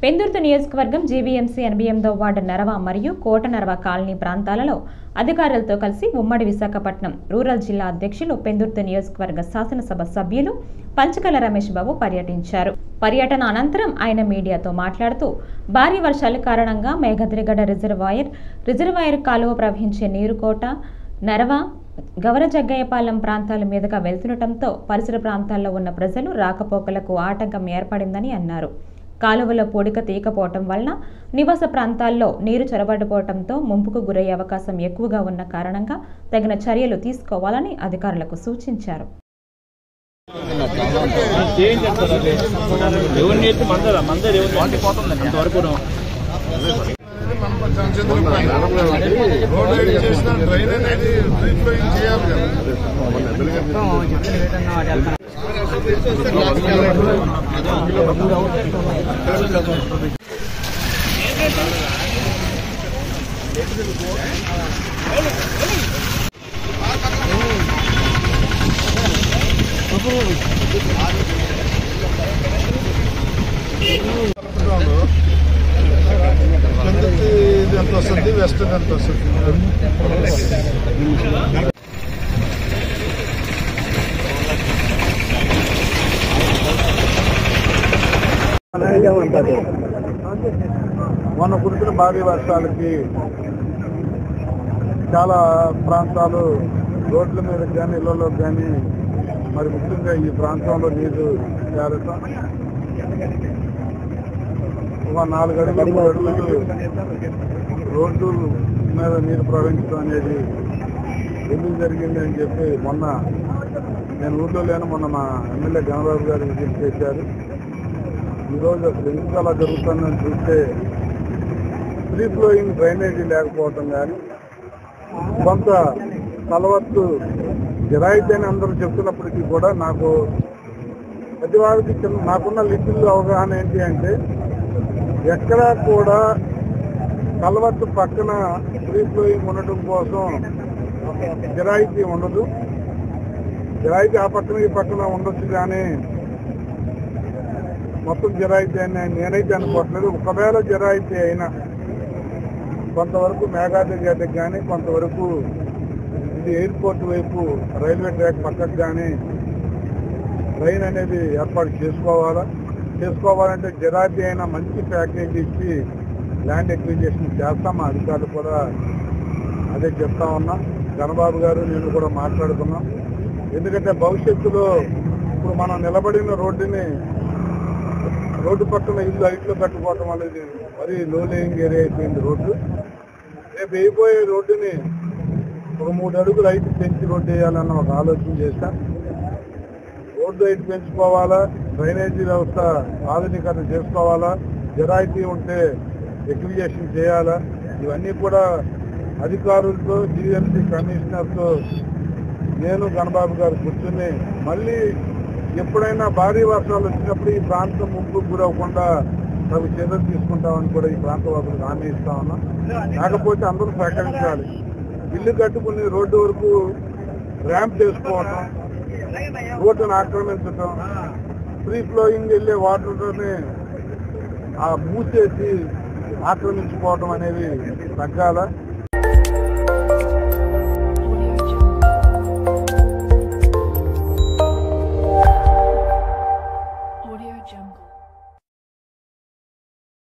పెందుర్తి నియోజకవర్గం జీవీఎంసీ ఎనభై ఎనిమిదో వార్డు నరవ మరియు కోట నరవ కాలనీ ప్రాంతాలలో అధికారులతో కలిసి ఉమ్మడి విశాఖపట్నం రూరల్ జిల్లా అధ్యక్షులు పెందుర్తి నియోజకవర్గ శాసనసభ సభ్యులు పంచకల రమేష్ బాబు పర్యటించారు పర్యటన అనంతరం ఆయన మీడియాతో మాట్లాడుతూ భారీ వర్షాల కారణంగా మేఘద్రిగడ రిజర్వాయర్ రిజర్వాయర్ కాలువ ప్రవహించే నీరుకోట నరవ గవరజగ్గయ్యపాలెం ప్రాంతాల మీదుగా వెళ్తుండటంతో పరిసర ప్రాంతాల్లో ఉన్న ప్రజలు రాకపోకలకు ఆటంకం ఏర్పడిందని అన్నారు కాలువలో పొడిక తీయకపోవటం వలన నివాస ప్రాంతాల్లో నీరు చొరబడిపోవడంతో ముంపుకు గురయ్యే అవకాశం ఎక్కువగా ఉన్న కారణంగా తగిన చర్యలు తీసుకోవాలని అధికారులకు సూచించారు ఏం చెప్తారు అది ఎవరిని ఎత్తి మందరా మందరు ఎవరిని పోతుందండి అంతవరకు రోడ్ రెడీ చేసిన డ్రైన్ అనేది ఫ్రీ ఫ్లోయింగ్ చేయాలి కదా కిందకి ఇది ఎంత వస్తుంది వెస్ట్ ఎంత వస్తుంది మొన్న కురిసిన భారీ వర్షాలకి చాలా ప్రాంతాలు రోడ్ల మీద కానీ ఇళ్లలో కానీ మరి ముఖ్యంగా ఈ ప్రాంతంలో నీరు చేరటం ఒక నాలుగు అడుగులు మూడు అడుగులు రోడ్డు మీద నీరు ప్రవహించడం అనేది ఎందుకు జరిగింది అని చెప్పి మొన్న నేను ఊర్లో లేను మొన్న మా ఎమ్మెల్యే గణబాబు గారు విజిట్ చేశారు ఈరోజు అసలు ఎందుకు అలా జరుగుతుందని చూస్తే ఫ్రీ ఫ్లోయింగ్ డ్రైనేజీ లేకపోవటం కానీ కొంత తలవత్తు గిరాయితీ అని అందరూ చెప్తున్నప్పటికీ కూడా నాకు ప్రతి వారికి చిన్న నాకున్న లిటిల్ అవగాహన ఏంటి అంటే ఎక్కడా కూడా కలవత్తు పక్కన ఫ్రీ ఫ్లోయింగ్ ఉండటం కోసం గిరాయితీ ఉండదు గిరాయితీ ఆ పక్కన ఈ పక్కన ఉండొచ్చు కానీ మొత్తం గిరాయితీ అని నేనైతే అనుకోవట్లేదు ఒకవేళ గిరాయితీ అయినా కొంతవరకు మేఘాద్రి గేటకి కానీ కొంతవరకు ఇది ఎయిర్పోర్ట్ వైపు రైల్వే ట్రాక్ పక్కకు కానీ ట్రైన్ అనేది ఏర్పాటు చేసుకోవాలా చేసుకోవాలంటే గిరాకీ అయినా మంచి ప్యాకేజ్ ఇచ్చి ల్యాండ్ ఎక్విజేషన్ చేస్తాం మా అధికారులు కూడా అదే చెప్తా ఉన్నా గణబాబు గారు నేను కూడా మాట్లాడుకున్నాం ఎందుకంటే భవిష్యత్తులో ఇప్పుడు మనం నిలబడిన రోడ్డుని రోడ్డు పక్కన ఇల్లు హైట్లో కట్టుకోవటం అనేది మరీ లో లేయింగ్ ఏరియా అయిపోయింది రోడ్డు రేపు వేయబోయే రోడ్డుని ఒక మూడు అడుగులు హైట్ పెంచి రోడ్డు వేయాలన్న ఒక ఆలోచన చేశాం రోడ్డు హైట్ పెంచుకోవాలా డ్రైనేజీ వ్యవస్థ ఆధునీకరణ చేసుకోవాలా జిరాయితీ ఉంటే ఎక్విజేషన్ చేయాలా ఇవన్నీ కూడా అధికారులతో జిఎంసీ కమిషనర్తో నేను గణబాబు గారు కూర్చుని మళ్ళీ ఎప్పుడైనా భారీ వర్షాలు వచ్చినప్పుడు ఈ ప్రాంతం ముంపు గురవకుండా తగు చర్యలు తీసుకుంటామని కూడా ఈ ప్రాంత వాసులకు హామీ ఇస్తా ఉన్నాం కాకపోతే అందరూ సహకరించాలి ఇల్లు కట్టుకుని రోడ్డు వరకు ర్యాంప్ చేసుకోవటం రోడ్డును ఆక్రమించటం ఫ్రీ ఫ్లోయింగ్ వెళ్ళే వాటర్ని ఆ మూసేసి ఆక్రమించుకోవటం అనేది తగ్గాల